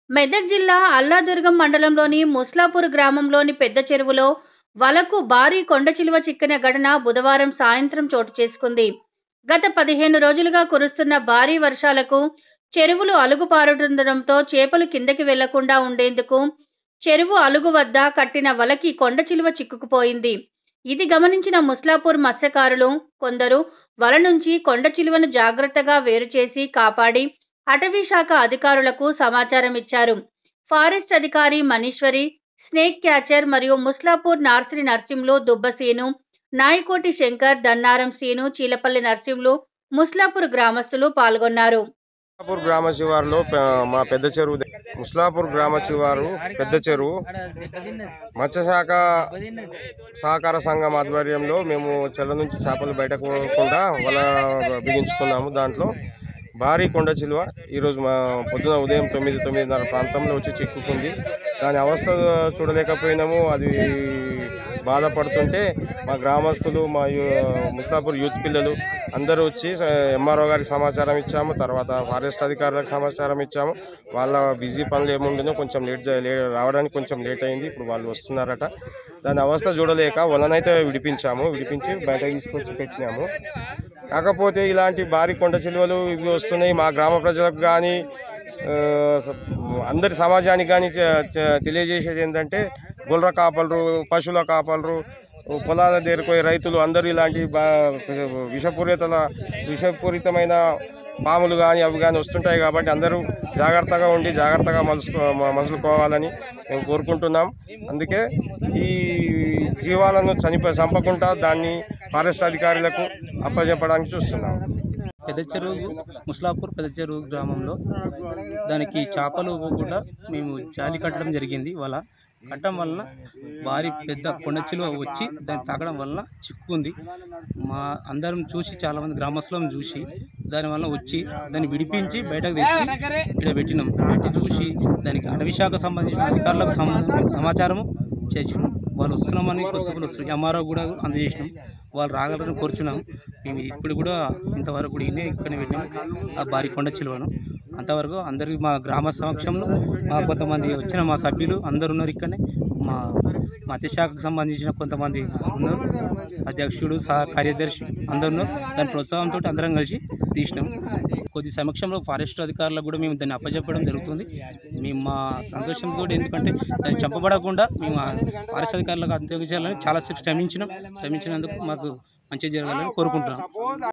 మెదక్ జిల్లా అల్లాదుర్గం మండలంలోని ముస్లాపూర్ గ్రామంలోని పెద్ద చెరువులో వలకు భారీ కొండ చిలువ చిక్కిన ఘటన బుధవారం సాయంత్రం చోటు చేసుకుంది గత పదిహేను రోజులుగా కురుస్తున్న భారీ వర్షాలకు చెరువులు అలుగు పారుతుండడంతో చేపలు కిందకి వెళ్లకుండా ఉండేందుకు చెరువు అలుగు వద్ద కట్టిన వలకి కొండ చిలువ చిక్కుకుపోయింది ఇది గమనించిన ముస్లాపూర్ మత్స్యకారులు కొందరు వల నుంచి కొండ చిలువను జాగ్రత్తగా వేరు చేసి కాపాడి అటవీ శాఖ అధికారులకు సమాచారం ఇచ్చారు ఫారెస్ట్ అధికారి మనీశ్వరి స్నేక్ క్యాచర్ మరియు ముస్లాపూర్ నార్సరీ నర్సింలు దుబ్బసీను నాయకోటి శంకర్ దన్నారం సీను చీలపల్లి నర్సింలు ముస్లాపూర్ గ్రామస్తులు పాల్గొన్నారు ముస్లాపూర్ గ్రామ శివారులో ప- మా పెద్ద చెరువు ద- ముస్లాపూర్ గ్రామ శివారు పెద్ద చెరువు మత్స్యశాఖ సహకార సంఘం ఆధ్వర్యంలో మేము చెల్ల నుంచి చేపలు బయటకు పోకుండా వల బిగించుకున్నాము దాంట్లో భారీ కొండ చిలువ ఈరోజు మా పొద్దున ఉదయం తొమ్మిది తొమ్మిదిన్నర ప్రాంతంలో వచ్చి చిక్కుకుంది దాని అవస్థ చూడలేకపోయినాము అది బాధపడుతుంటే మా గ్రామస్తులు మా యూ- ముస్తాపూర్ యూత్ పిల్లలు అందరూ వచ్చి ఎంఆర్ఓ గారికి సమాచారం ఇచ్చాము తర్వాత ఫారెస్ట్ అధికారులకు సమాచారం ఇచ్చాము వాళ్ళ బిజీ పనులు ఏముండినో కొంచెం లేట్ జ- లే రావడానికి కొంచెం లేట్ అయింది ఇప్పుడు వాళ్ళు వస్తున్నారట దాని అవస్థ చూడలేక వలనైతే విడిపించాము విడిపించి బయట తీసుకొచ్చి పెట్టినాము కాకపోతే ఇలాంటి భారీ కొండ చిలువలు ఇవి వస్తున్నాయి మా గ్రామ ప్రజలకు కానీ అందరి సమాజానికి కానీ తెలియజేసేది ఏంటంటే గొర్రె కాపలరు పశువుల కాపలరు పొలాల దగ్గరపోయే రైతులు అందరూ ఇలాంటి బా విషపూరితల విషపూరితమైన పాములు కానీ అవి కానీ వస్తుంటాయి కాబట్టి అందరూ జాగ్రత్తగా ఉండి జాగ్రత్తగా మలుసుకో మ- మసులుకోవాలని మేము కోరుకుంటున్నాం అందుకే ఈ జీవాలను చనిపో చంపకుండా దాన్ని ఫారెస్ట్ అధికారులకు అప్పచెప్పడానికి చూస్తున్నాం పెద్ద చెరువు ముస్లాపూర్ పెద్ద చెరువు గ్రామంలో దానికి చేపలు కూడా మేము జాలి కట్టడం జరిగింది వల కట్టడం వలన భారీ పెద్ద కొండ చిలువ వచ్చి దాన్ని తాకడం వలన చిక్కుంది మా అందరం చూసి చాలామంది గ్రామస్తులం చూసి దానివల్ల వచ్చి దాన్ని విడిపించి బయటకు తెచ్చి ఇక్కడ పెట్టినాం పెట్టి చూసి దానికి అటవీ శాఖ సంబంధించిన అధికారులకు సంబంధ సమాచారము చేసినాం వాళ్ళు వస్తున్నామని కొద్దిసేపు వస్తున్నారు ఎంఆర్ఓ కూడా అందజేసినాం వాళ్ళు రాగలరని కోరుచున్నాం మేము ఇప్పుడు కూడా ఇంతవరకు కూడా ఇన్నే ఇక్కడ పెట్టినాం ఆ భారీ కొండ చిలువను అంతవరకు అందరికి మా గ్రామ సమక్షంలో మా కొంతమంది వచ్చిన మా సభ్యులు అందరు ఉన్నారు ఇక్కడనే మా మత్స్యశాఖకు సంబంధించిన కొంతమంది ఉన్నారు అధ్యక్షుడు సహ కార్యదర్శి అందరు ఉన్నారు దాని ప్రోత్సాహంతో అందరం కలిసి తీసినాం కొద్ది సమక్షంలో ఫారెస్ట్ అధికారులకు కూడా మేము దాన్ని అప్పచెప్పడం జరుగుతుంది మేము మా సంతోషంతో ఎందుకంటే దాన్ని చంపబడకుండా మేము ఆ ఫారెస్ట్ అధికారులకు అందించాలని చాలాసేపు శ్రమించినాం శ్రమించినందుకు మాకు మంచిగా జరగాలని కోరుకుంటున్నాం